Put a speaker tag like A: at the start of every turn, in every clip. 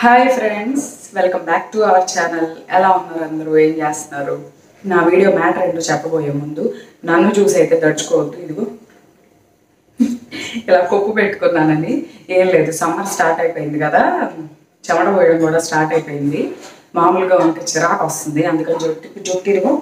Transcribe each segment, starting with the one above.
A: Hi friends welcome back to our channel ఎలా ఉన్నారు అందరూ ఏం చేస్తున్నారు నా వీడియో మ్యాటర్ ఏంటో చెప్పబోయే ముందు నన్ను చూసి అయితే దడుచుకోవద్దు ఇదిగో ఇలా కొప్పు పెట్టుకున్నానని ఏం లేదు సమ్మర్ స్టార్ట్ అయిపోయింది కదా చెమట పోయడం కూడా స్టార్ట్ అయిపోయింది మామూలుగా ఉంటే చిరాకు వస్తుంది అందుకని జుట్టు జుట్టు ఇదిగో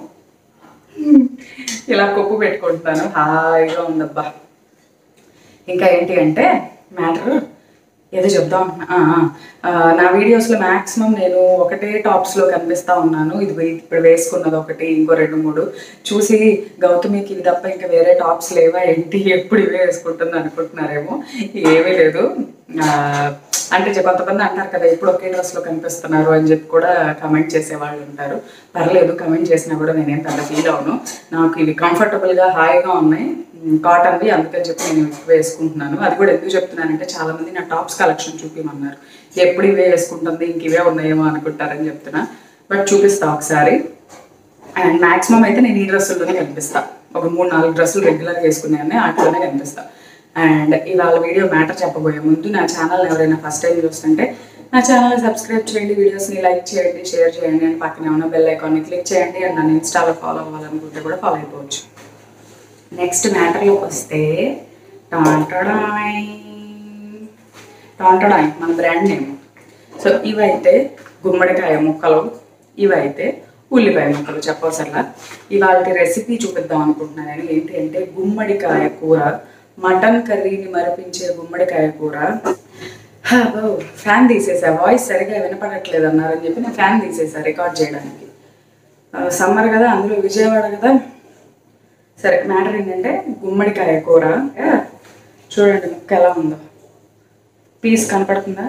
A: ఇలా కొప్పు పెట్టుకుంటున్నాను హాయిగా ఉందబ్బా ఇంకా ఏంటి అంటే మ్యాటర్ ఏదో చెప్దాం అనుకున్నా. ఆ, ఆ, ఆ, నా వీడియోస్లో మ్యాక్సిమం నేను ఒకటే టాప్స్లో కనిపిస్తా ఉన్నాను ఇది వే- ఇప్పుడు వేసుకున్నది ఒకటి ఇంకో రెండు మూడు చూసి గౌతమికి ఇది తప్ప ఇంకా వేరే టాప్స్ లేవా ఏంటి ఎప్పుడు ఇవే వేసుకుంటుంది అనుకుంటున్నారేమో ఏమీ లేదు ఆ, అంటే చె- కొంతమంది అంటారు కదా ఇప్పుడు ఒకే డ్రెస్లో కనిపిస్తున్నారు అని చెప్పి కూడా కమెంట్ చేసే వాళ్ళు ఉంటారు పర్లేదు కమెంట్ చేసినా కూడా నేనేం పెద్ద ఫీల్ అవును నాకు ఇవి కంఫర్టబుల్గా హాయిగా ఉన్నాయి కాటన్వి అందుకని చెప్పి నేను ఎక్కువ వేసుకుంటున్నాను అది కూడా ఎందుకు చెప్తున్నానంటే చాలా మంది నా టాప్స్ కలెక్షన్ చూపించమన్నారు ఎప్పుడు ఇవే వేసుకుంటుంది ఇంక ఇవే ఉన్నాయేమో అనుకుంటారని చెప్తున్నా బట్ చూపిస్తా ఒకసారి అండ్ మాక్సిమం అయితే నేను ఈ డ్రెస్సుల్లోనే కనిపిస్తా ఒక మూడు నాలుగు డ్రెస్సులు రెగ్యులర్గా వేసుకునే వాటిలోనే కనిపిస్తా అండ్ ఇవాళ వీడియో మ్యాటర్ చెప్పబోయే ముందు నా ఛానల్ ఎవరైనా ఫస్ట్ టైం చూస్తుంటే నా ఛానల్ సబ్స్క్రైబ్ చేయండి వీడియోస్ని లైక్ చేయండి షేర్ చేయండి అండ్ పక్కనే ఉన్న బెల్ ఐకాన్ని క్లిక్ చేయండి అండ్ నన్ను ఇన్స్టాలో ఫాలో అవ్వాలనుకుంటే కూడా ఫాలో అయిపోవచ్చు నెక్స్ట్ మ్యాటర్లోకి వస్తే టాంటడాయ్ టాంటడాయ్ మన బ్రాండ్ నేమ్ సో ఇవైతే గుమ్మడికాయ ముక్కలు ఇవైతే ఉల్లిపాయ ముక్కలు చెప్పవసరలా ఇవాళ రెసిపీ చూపిద్దాం అనుకుంటున్నాను ఏంటి అంటే గుమ్మడికాయ కూర మటన్ కర్రీని మరిపించే గుమ్మడికాయ కూర హలో ఫ్యాన్ తీసేసా వాయిస్ సరిగా వినపడట్లేదు అన్నారని చెప్పి నేను ఫ్యాన్ తీసేసా రికార్డ్ చేయడానికి సమ్మర్ కదా అందులో విజయవాడ కదా సరే మ్యాటర్ ఏంటంటే గుమ్మడికాయ కూర ఆ, చూడండి ముక్క ఎలా ఉందో పీస్ కనపడుతుందా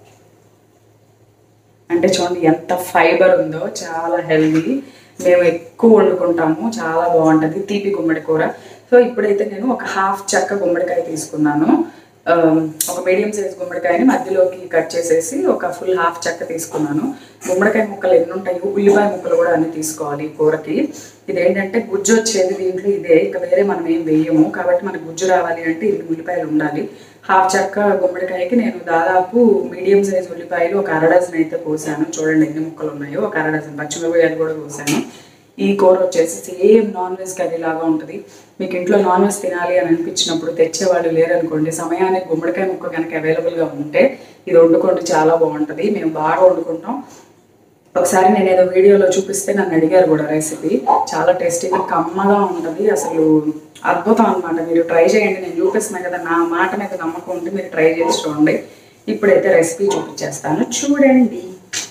A: అంటే చూడండి ఎంత ఫైబర్ ఉందో చాలా హెల్దీ మేము ఎక్కువ వండుకుంటాము చాలా బాగుంటుంది తీపి గుమ్మడి కూర సో ఇప్పుడైతే నేను ఒక హాఫ్ చెక్క గుమ్మడికాయ తీసుకున్నాను ఆ, ఒక మీడియం సైజ్ గుమ్మడికాయని మధ్యలోకి కట్ చేసేసి ఒక ఫుల్ హాఫ్ చెక్క తీసుకున్నాను గుమ్మడికాయ ముక్కలు ఎన్ని ఉంటాయో ఉల్లిపాయ ముక్కలు కూడా అన్ని తీసుకోవాలి ఈ కూరకి ఇదేంటంటే గుజ్జు వచ్చేది దీంట్లో ఇదే ఇక వేరే మనం ఏం వేయము కాబట్టి మనకు గుజ్జు రావాలి అంటే ఇన్ని ఉల్లిపాయలు ఉండాలి హాఫ్ చెక్క గుమ్మడికాయకి నేను దాదాపు మీడియం సైజ్ ఉల్లిపాయలు ఒక అర డజన్ అయితే కోసాను చూడండి ఎన్ని ముక్కలు ఉన్నాయో ఒక అర డజన్ పచ్చిమిరపకాయలు కూడా కోసాను ఈ కూర వచ్చేసి సేమ్ నాన్ వెజ్ కర్రీ లాగా ఉంటుంది మీకు ఇంట్లో నాన్ వెజ్ తినాలి అని అనిపించినప్పుడు తెచ్చేవాళ్ళు లేరనుకోండి సమయానికి గుమ్మడికాయ ముక్క కనుక అవైలబుల్గా ఉంటే ఇది వండుకోండి చాలా బాగుంటుంది మేము బాగా వండుకుంటాం ఒకసారి నేను ఏదో వీడియోలో చూపిస్తే నన్ను అడిగారు కూడా రెసిపీ చాలా టేస్టీగా కమ్మగా ఉంటుంది అసలు అద్భుతం అనమాట మీరు ట్రై చేయండి నేను చూపిస్తున్నాను కదా నా మాట మీద నమ్మకం ఉంటే మీరు ట్రై చేసి చూడండి ఇప్పుడైతే రెసిపీ చూపించేస్తాను చూడండి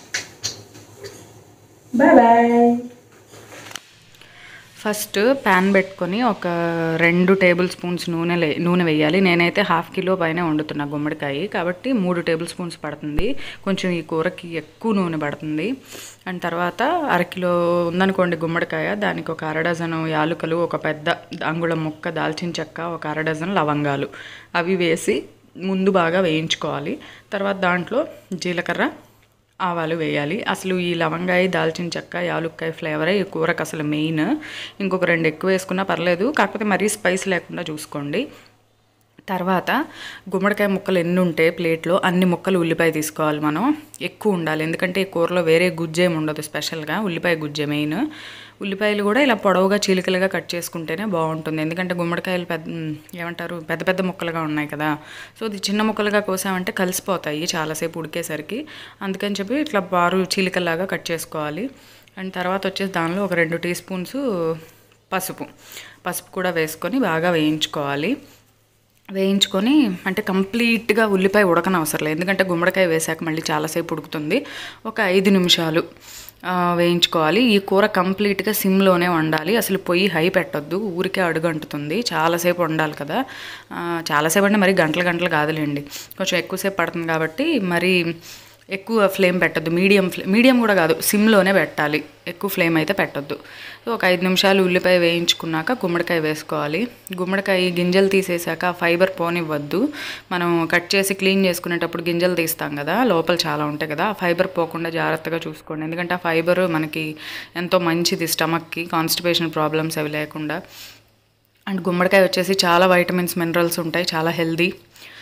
A: బాయ్ బాయ్
B: ఫస్ట్ ప్యాన్ పెట్టుకొని ఒక రెండు టేబుల్ స్పూన్స్ నూనె లే- నూనె వేయాలి నేనైతే హాఫ్ కిలో పైన వండుతున్నా గుమ్మడికాయ కాబట్టి మూడు టేబుల్ స్పూన్స్ పడుతుంది కొంచెం ఈ కూరకి ఎక్కువ నూనె పడుతుంది అండ్ తర్వాత అరకిలో ఉందనుకోండి గుమ్మడికాయ దానికి ఒక అర డజను యాలుకలు ఒక పెద్ద అంగుళం ముక్క దాల్చిన చెక్క ఒక అర డజన్ లవంగాలు అవి వేసి ముందు బాగా వేయించుకోవాలి తర్వాత దాంట్లో జీలకర్ర ఆవాలు వేయాలి అసలు ఈ లవంగాయ దాల్చిన చెక్క యాలుక్కాయ ఫ్లేవరే ఈ కూరకు అసలు మెయిన్ ఇంకొక రెండు ఎక్కువ వేసుకున్నా పర్లేదు కాకపోతే మరీ స్పైస్ లేకుండా చూసుకోండి తర్వాత గుమ్మడికాయ ముక్కలు ఎన్ని ఉంటే ప్లేట్లో అన్ని ముక్కలు ఉల్లిపాయ తీసుకోవాలి మనం ఎక్కువ ఉండాలి ఎందుకంటే ఈ కూరలో వేరే గుజ్జేం ఉండదు స్పెషల్గా ఉల్లిపాయ గుజ్జే మెయిన్ ఉల్లిపాయలు కూడా ఇలా పొడవుగా చీలికలుగా కట్ చేసుకుంటేనే బాగుంటుంది ఎందుకంటే గుమ్మడికాయలు పెద్ద ఉమ్, ఏమంటారు పెద్ద పెద్ద ముక్కలుగా ఉన్నాయి కదా సో ఇది చిన్న ముక్కలుగా కోసామంటే కలిసిపోతాయి చాలాసేపు ఉడికేసరికి అందుకని చెప్పి ఇట్లా బారు చీలికల్లాగా కట్ చేసుకోవాలి అండ్ తర్వాత వచ్చేసి దానిలో ఒక రెండు టీ స్పూన్స్ పసుపు పసుపు కూడా వేసుకొని బాగా వేయించుకోవాలి వేయించుకొని అంటే కంప్లీట్గా ఉల్లిపాయ ఉడకనవసరం లేదు ఎందుకంటే గుమ్మడికాయ వేసాక మళ్ళీ చాలాసేపు ఉడుకుతుంది ఒక ఐదు నిమిషాలు ఆ, వేయించుకోవాలి ఈ కూర కంప్లీట్గా సిమ్లోనే వండాలి అసలు పొయ్యి హై పెట్టొద్దు ఊరికే అడుగంటుతుంది చాలాసేపు వండాలి కదా ఆ, చాలాసేపు అంటే మరి గంటలు గంటలు కాదులేండి కొంచెం ఎక్కువసేపు పడుతుంది కాబట్టి మరి ఎక్కువ ఫ్లేమ్ పెట్టద్దు మీడియం ఫ్లే మీడియం కూడా కాదు సిమ్లోనే పెట్టాలి ఎక్కువ ఫ్లేమ్ అయితే పెట్టొద్దు సో ఒక ఐదు నిమిషాలు ఉల్లిపాయ వేయించుకున్నాక గుమ్మడికాయ వేసుకోవాలి గుమ్మడికాయ గింజలు తీసేసాక ఆ ఫైబర్ పోనివ్వద్దు మనం కట్ చేసి క్లీన్ చేసుకునేటప్పుడు గింజలు తీస్తాం కదా లోపల చాలా ఉంటాయి కదా ఆ ఫైబర్ పోకుండా జాగ్రత్తగా చూసుకోండి ఎందుకంటే ఆ ఫైబర్ మనకి ఎంతో మంచిది స్టమక్కి కాన్స్టిపేషన్ ప్రాబ్లమ్స్ అవి లేకుండా అండ్ గుమ్మడికాయ వచ్చేసి చాలా వైటమిన్స్ మినరల్స్ ఉంటాయి చాలా హెల్దీ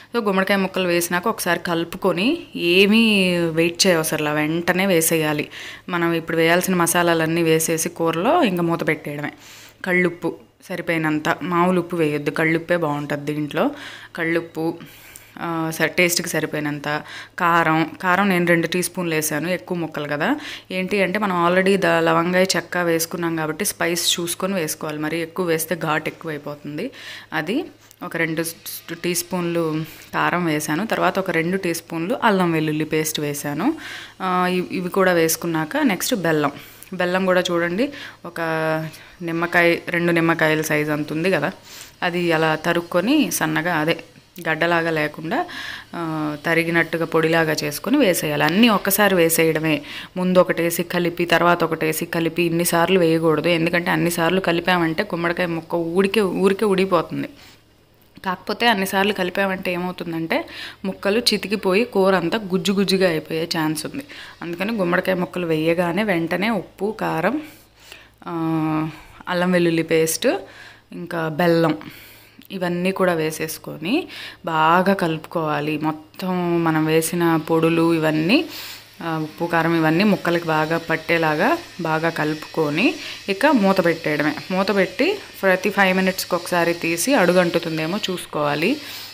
B: సో గుమ్మడికాయ ముక్కలు వేసినాక ఒకసారి కలుపుకొని ఏమీ వెయిట్ చేయవసరంలా వెంటనే వేసేయాలి మనం ఇప్పుడు వేయాల్సిన మసాలాలన్నీ వేసేసి కూరలో ఇంకా మూత పెట్టేయడమే కళ్ళుప్పు సరిపోయినంత మామూలు ఉప్పు వేయొద్దు కళ్ళుప్పే బాగుంటుంది దీంట్లో కళ్ళుప్పు ఆ, సరే టేస్ట్కి సరిపోయినంత కారం కారం నేను రెండు టీ స్పూన్లు వేసాను ఎక్కువ ముక్కలు కదా ఏంటి అంటే మనం ఆల్రెడీ ద లవంగాయ చెక్క వేసుకున్నాం కాబట్టి స్పైస్ చూసుకొని వేసుకోవాలి మరి ఎక్కువ వేస్తే ఘాట్ ఎక్కువ అయిపోతుంది అది ఒక రెండు స్- టీ స్పూన్లు కారం వేసాను తర్వాత ఒక రెండు టీ స్పూన్లు అల్లం వెల్లుల్లి పేస్ట్ వేసాను ఆ, ఇవి- ఇవి కూడా వేసుకున్నాక నెక్స్ట్ బెల్లం బెల్లం కూడా చూడండి ఒక నిమ్మకాయ రెండు నిమ్మకాయల సైజ్ అంత ఉంది కదా అది అలా తరుక్కొని సన్నగా అదే గడ్డలాగా లేకుండా ఆ, తరిగినట్టుగా పొడిలాగా చేసుకొని వేసేయాలి అన్నీ ఒక్కసారి వేసేయడమే ముందు ఒకటేసి కలిపి తర్వాత ఒకటేసి కలిపి ఇన్నిసార్లు వేయకూడదు ఎందుకంటే అన్నిసార్లు కలిపామంటే గుమ్మడికాయ ముక్క ఊడికే ఊరికే ఉడిపోతుంది కాకపోతే అన్నిసార్లు కలిపామంటే ఏమవుతుందంటే ముక్కలు చితికిపోయి కూర అంతా గుజ్జు గుజ్జుగా అయిపోయే ఛాన్స్ ఉంది అందుకని గుమ్మడికాయ ముక్కలు వేయగానే వెంటనే ఉప్పు కారం ఆ, అల్లం వెల్లుల్లి పేస్ట్ ఇంకా బెల్లం ఇవన్నీ కూడా వేసేసుకొని బాగా కలుపుకోవాలి మొత్తం మనం వేసిన పొడులు ఇవన్నీ ఆ, ఉప్పు కారం ఇవన్నీ ముక్కలకి బాగా పట్టేలాగా బాగా కలుపుకొని ఇక మూత పెట్టేయడమే మూత పెట్టి ప్రతి ఫైవ్ మినిట్స్కి ఒకసారి తీసి అడుగంటుతుందేమో చూసుకోవాలి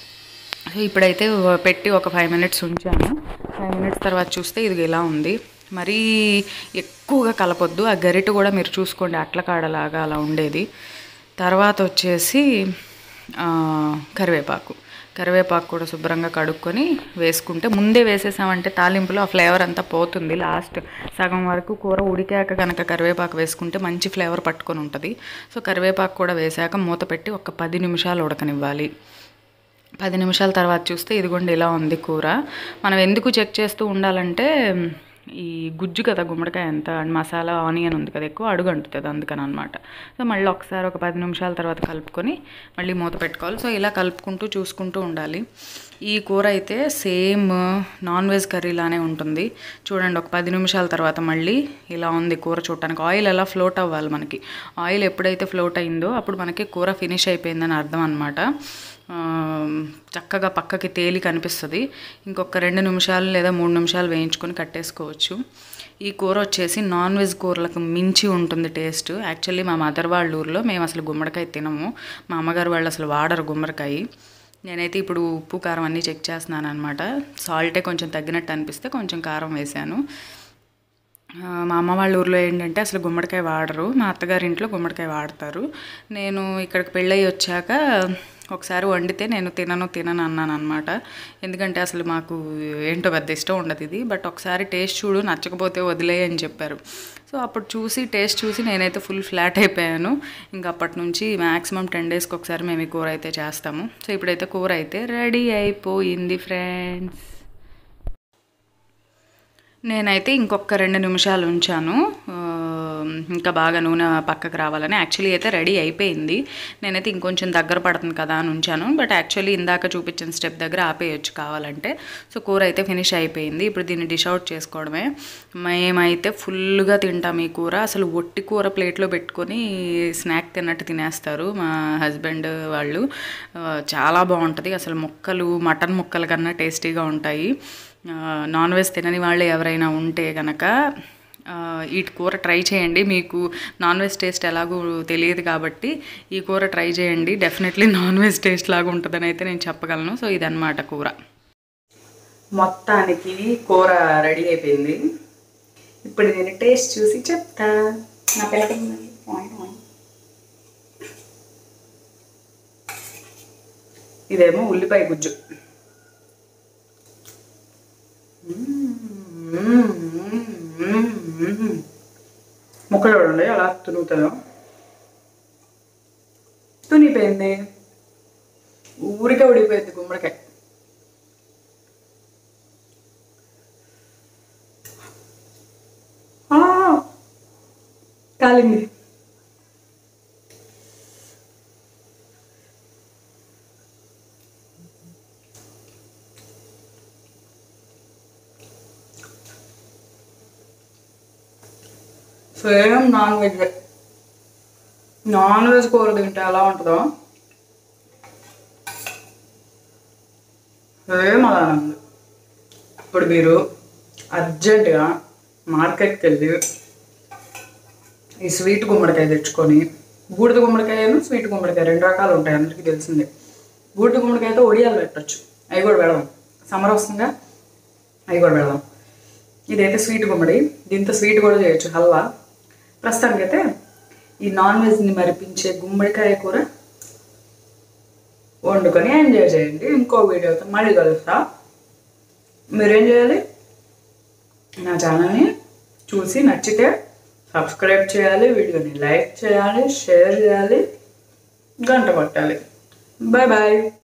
B: సో ఇప్పుడైతే వ- పెట్టి ఒక ఫైవ్ మినిట్స్ ఉంచాను ఫైవ్ మినిట్స్ తర్వాత చూస్తే ఇది ఇలా ఉంది మరీ ఎక్కువగా కలపొద్దు ఆ గరిట కూడా మీరు చూసుకోండి అట్ల కాడలాగా అలా ఉండేది తర్వాత వచ్చేసి ఆ, కరివేపాకు కరివేపాకు కూడా శుభ్రంగా కడుక్కొని వేసుకుంటే ముందే వేసేసామంటే తాలింపులో ఆ ఫ్లేవర్ అంతా పోతుంది లాస్ట్ సగం వరకు కూర ఉడికాక కనుక కరివేపాకు వేసుకుంటే మంచి ఫ్లేవర్ పట్టుకొని ఉంటుంది సో కరివేపాకు కూడా వేసాక మూత పెట్టి ఒక పది నిమిషాలు ఉడకనివ్వాలి పది నిమిషాల తర్వాత చూస్తే ఇదిగోండి ఇలా ఉంది కూర మనం ఎందుకు చెక్ చేస్తూ ఉండాలంటే ఈ గుజ్జు కదా గుమ్మడికాయ ఎంత మసాలా ఆనియన్ ఉంది కదా ఎక్కువ అడుగు అంటుతుంది అందుకని అనమాట సో మళ్ళీ ఒకసారి ఒక పది నిమిషాల తర్వాత కలుపుకొని మళ్ళీ మూత పెట్టుకోవాలి సో ఇలా కలుపుకుంటూ చూసుకుంటూ ఉండాలి ఈ కూర అయితే సేమ్ నాన్ వెజ్ కర్రీలానే ఉంటుంది చూడండి ఒక పది నిమిషాల తర్వాత మళ్ళీ ఇలా ఉంది కూర చూడటానికి ఆయిల్ ఎలా ఫ్లోట్ అవ్వాలి మనకి ఆయిల్ ఎప్పుడైతే ఫ్లోట్ అయిందో అప్పుడు మనకి కూర ఫినిష్ అయిపోయిందని అర్థం అనమాట ఆ, చక్కగా పక్కకి తేలి కనిపిస్తుంది ఇంకొక రెండు నిమిషాలు లేదా మూడు నిమిషాలు వేయించుకొని కట్టేసుకోవచ్చు ఈ కూర వచ్చేసి నాన్ వెజ్ కూరలకు మించి ఉంటుంది టేస్ట్ యాక్చువల్లీ మా మదర్ వాళ్ళ ఊర్లో మేము అసలు గుమ్మడికాయ తినము మా అమ్మగారు వాళ్ళు అసలు వాడరు గుమ్మడికాయ నేనైతే ఇప్పుడు ఉప్పు కారం అన్నీ చెక్ చేస్తున్నాను అనమాట సాల్టే కొంచెం తగ్గినట్టు అనిపిస్తే కొంచెం కారం వేసాను ఆ, మా అమ్మ వాళ్ళ ఊర్లో ఏంటంటే అసలు గుమ్మడికాయ వాడరు మా అత్తగారి ఇంట్లో గుమ్మడికాయ వాడతారు నేను ఇక్కడికి పెళ్ళయి వచ్చాక ఒకసారి వండితే నేను తినను తినను అన్నాను అనమాట ఎందుకంటే అసలు మాకు ఏంటో పెద్ద ఇష్టం ఉండదు ఇది బట్ ఒకసారి టేస్ట్ చూడు నచ్చకపోతే వదిలేయి అని చెప్పారు సో అప్పుడు చూసి టేస్ట్ చూసి నేనైతే ఫుల్ ఫ్లాట్ అయిపోయాను ఇంకా అప్పటి నుంచి మ్యాక్సిమం టెన్ డేస్కి ఒకసారి మేము ఈ కూర అయితే చేస్తాము సో ఇప్పుడైతే కూర అయితే రెడీ అయిపోయింది ఫ్రెండ్స్ నేనైతే ఇంకొక రెండు నిమిషాలు ఉంచాను ఆ, ఇంకా బాగా నూనె పక్కకు రావాలని యాక్చువల్లీ అయితే రెడీ అయిపోయింది నేనైతే ఇంకొంచెం దగ్గర పడుతుంది కదా అని ఉంచాను బట్ యాక్చువల్లీ ఇందాక చూపించిన స్టెప్ దగ్గర ఆపేయచ్చు కావాలంటే సో కూర అయితే ఫినిష్ అయిపోయింది ఇప్పుడు దీన్ని డిష్ అవుట్ చేసుకోవడమే మేమైతే ఫుల్గా తింటాం ఈ కూర అసలు ఒట్టి కూర ప్లేట్లో పెట్టుకొని స్నాక్ తిన్నట్టు తినేస్తారు మా హస్బెండ్ వాళ్ళు ఆ, చాలా బాగుంటుంది అసలు ముక్కలు మటన్ ముక్కల కన్నా టేస్టీగా ఉంటాయి ఆ, నాన్ వెజ్ తినని వాళ్ళు ఎవరైనా ఉంటే కనుక ఆ, ఈ కూర ట్రై చేయండి మీకు నాన్ వెజ్ టేస్ట్ ఎలాగో తెలియదు కాబట్టి ఈ కూర ట్రై చేయండి డెఫినెట్లీ నాన్ వెజ్ టేస్ట్ లాగా ఉంటుందని అయితే నేను చెప్పగలను సో ఇదన్నమాట కూర
A: మొత్తానికి కూర రెడీ అయిపోయింది ఇప్పుడు నేను టేస్ట్ చూసి చెప్తా నా పిల్లకి ఇదేమో ఉల్లిపాయ గుజ్జు ముక్కలు చూడండి అలా తునుగుతుందో తునిపోయింది ఊరికే ఉడిపోయింది గుమ్మడికాయ ఆ, కాలింది same non veg non veg కూర తింటే ఎలా ఉంటుందో ఏం అలానే ఉంది ఇప్పుడు మీరు అర్జెంటుగా మార్కెట్కి వెళ్ళి ఈ స్వీట్ గుమ్మడికాయ తెచ్చుకొని బూడిద గుమ్మడికాయను స్వీట్ గుమ్మడికాయ రెండు రకాలు ఉంటాయి అందరికీ తెలిసిందే బూడిద గుమ్మడికాయతో ఒడియాలు పెట్టచ్చు అవి కూడా పెడదాం సమ్మర్ వస్తుందిగా అవి కూడా పెడదాం ఇదైతే స్వీట్ గుమ్మడి దీంతో స్వీట్ కూడా చేయొచ్చు హల్వా ప్రస్తుతానికైతే ఈ నాన్ వెజ్ని మరిపించే గుమ్మడికాయ కూర వండుకొని ఎంజాయ్ చేయండి ఇంకో వీడియోతో మళ్ళీ కలుస్తా మీరేం చేయాలి నా ఛానల్ని చూసి నచ్చితే సబ్స్క్రైబ్ చేయాలి వీడియోని లైక్ చేయాలి షేర్ చేయాలి గంట కొట్టాలి బాయ్ బాయ్